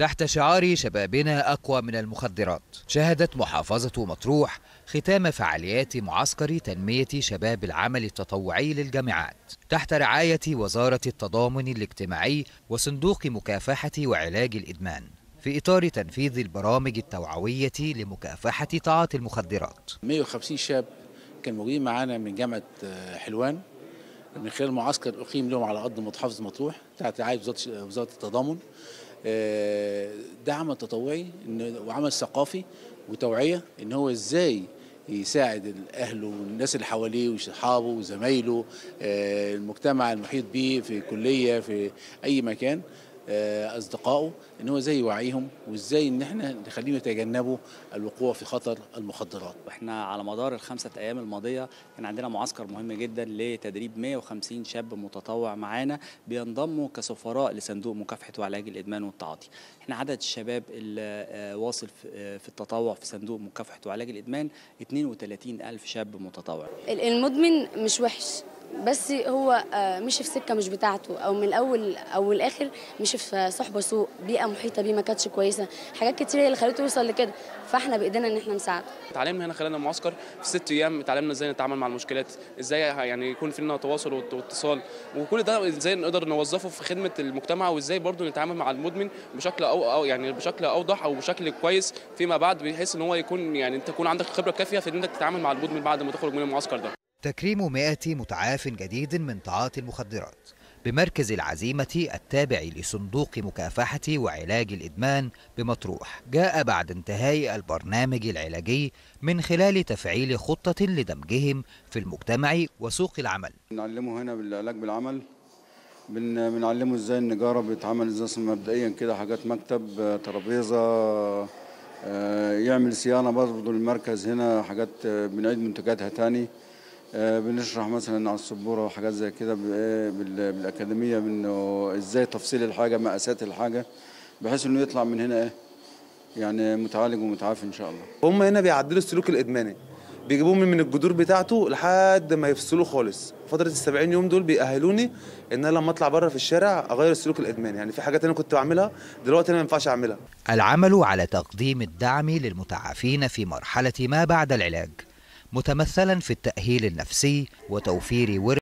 تحت شعار شبابنا أقوى من المخدرات شهدت محافظة مطروح ختام فعاليات معسكر تنمية شباب العمل التطوعي للجامعات تحت رعاية وزارة التضامن الاجتماعي وصندوق مكافحة وعلاج الإدمان في إطار تنفيذ البرامج التوعوية لمكافحة تعاطي المخدرات 150 شاب كانوا موجودين معانا من جامعة حلوان من خلال معسكر أقيم لهم على أرض محافظة مطروح تحت رعاية وزارة التضامن ده عمل تطوعي وعمل ثقافي وتوعيه ان هو ازاي يساعد اهله والناس اللي حواليه واصحابه وزمايله المجتمع المحيط به في كليه في اي مكان اصدقائه ان هو ازاي يوعيهم وازاي ان احنا نخليهم يتجنبوا الوقوع في خطر المخدرات. احنا على مدار الخمسه ايام الماضيه كان عندنا معسكر مهم جدا لتدريب 150 شاب متطوع معانا بينضموا كسفراء لصندوق مكافحه وعلاج الادمان والتعاطي. احنا عدد الشباب اللي واصل في التطوع في صندوق مكافحه وعلاج الادمان 32 الف شاب متطوع. المدمن مش وحش بس هو مشي في سكه مش بتاعته او من الاول او من الاخر مشي في صحبه سوء بيئه محيطه بيه ما كانتش كويسه حاجات كتير هي اللي خلته يوصل لكده فاحنا بايدينا ان احنا نساعده اتعلمنا هنا خلال المعسكر في ست ايام اتعلمنا ازاي نتعامل مع المشكلات ازاي يعني يكون في لنا تواصل واتصال وكل ده ازاي نقدر نوظفه في خدمه المجتمع وازاي برضو نتعامل مع المدمن بشكل أو, او يعني بشكل اوضح او بشكل كويس فيما بعد بحيث ان هو يكون يعني انت يكون عندك خبره كافيه في ان انت تتعامل مع المدمن بعد ما تخرج من المعسكر ده تكريم 100 متعاف جديد من تعاطي المخدرات بمركز العزيمة التابع لصندوق مكافحة وعلاج الإدمان بمطروح جاء بعد انتهاء البرنامج العلاجي من خلال تفعيل خطة لدمجهم في المجتمع وسوق العمل بنعلمه هنا بالعلاج بالعمل بنعلمه ازاي النجارة بيتعمل ازاي مبدئيا كده حاجات مكتب ترابيزة يعمل صيانة برضه للمركز هنا حاجات بنعيد منتجاتها تاني بنشرح مثلا على السبوره وحاجات زي كده بالاكاديميه انه ازاي تفصيل الحاجه مقاسات الحاجه بحيث انه يطلع من هنا ايه يعني متعالج ومتعافي ان شاء الله هم هنا بيعدلوا السلوك الادماني بيجيبوه من الجذور بتاعته لحد ما يفصلوه خالص فتره ال 70 يوم دول بيأهلوني ان انا لما اطلع بره في الشارع اغير السلوك الادماني يعني في حاجات انا كنت بعملها دلوقتي انا ما ينفعش اعملها العمل على تقديم الدعم للمتعافين في مرحله ما بعد العلاج متمثلا في التأهيل النفسي وتوفير ورق